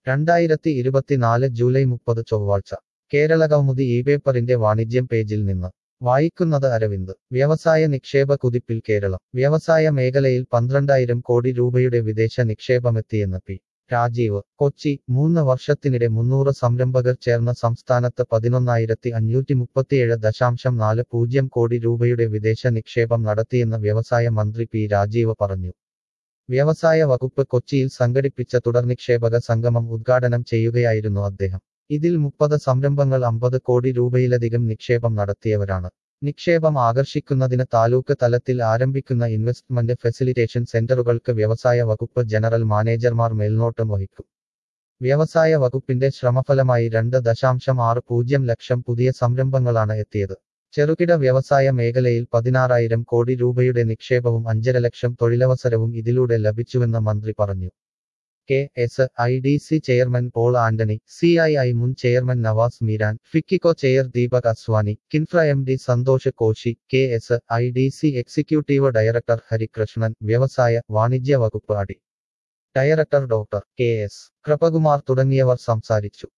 രണ്ടായിരത്തി ഇരുപത്തിനാല് ജൂലൈ മുപ്പത് ചൊവ്വാഴ്ച കേരളകൗമുദി ഈ പേപ്പറിന്റെ വാണിജ്യം പേജിൽ നിന്ന് വായിക്കുന്നത് അരവിന്ദ് വ്യവസായ നിക്ഷേപ കുതിപ്പിൽ കേരളം വ്യവസായ മേഖലയിൽ പന്ത്രണ്ടായിരം കോടി രൂപയുടെ വിദേശ നിക്ഷേപമെത്തിയെന്ന് പി രാജീവ് കൊച്ചി മൂന്ന് വർഷത്തിനിടെ മുന്നൂറ് സംരംഭകർ ചേർന്ന സംസ്ഥാനത്ത് പതിനൊന്നായിരത്തി അഞ്ഞൂറ്റി മുപ്പത്തിയേഴ് ദശാംശം നാല് പൂജ്യം കോടി രൂപയുടെ വിദേശ നിക്ഷേപം നടത്തിയെന്ന് വ്യവസായ മന്ത്രി പി രാജീവ് പറഞ്ഞു വ്യവസായ വകുപ്പ് കൊച്ചിയിൽ സംഘടിപ്പിച്ച തുടർനിക്ഷേപക സംഗമം ഉദ്ഘാടനം ചെയ്യുകയായിരുന്നു അദ്ദേഹം ഇതിൽ മുപ്പത് സംരംഭങ്ങൾ അമ്പത് കോടി രൂപയിലധികം നിക്ഷേപം നടത്തിയവരാണ് നിക്ഷേപം ആകർഷിക്കുന്നതിന് താലൂക്ക് തലത്തിൽ ആരംഭിക്കുന്ന ഇൻവെസ്റ്റ്മെന്റ് ഫെസിലിറ്റേഷൻ സെന്ററുകൾക്ക് വ്യവസായ വകുപ്പ് ജനറൽ മാനേജർമാർ മേൽനോട്ടം വഹിക്കും വ്യവസായ വകുപ്പിന്റെ ശ്രമഫലമായി രണ്ട് ദശാംശം ആറ് പൂജ്യം ലക്ഷം പുതിയ സംരംഭങ്ങളാണ് എത്തിയത് ചെറുകിട വ്യവസായ മേഖലയിൽ പതിനാറായിരം കോടി രൂപയുടെ നിക്ഷേപവും അഞ്ചര ലക്ഷം തൊഴിലവസരവും ഇതിലൂടെ ലഭിച്ചുവെന്ന് മന്ത്രി പറഞ്ഞു K S I D C chairman Paul Antony C I I മുൻ ചെയർമാൻ നവാസ് മീരാൻ ഫിക്കിക്കോ chair Deepak Aswani Kinfra M D Santhosh Koshy K S I D C executive director Harikrishnan വ്യവസായ വാണിജ്യ വകുപ്പ് അടി director doctor K S Kripakumar തുടങ്ങിയവർ സംസാരിച്ചു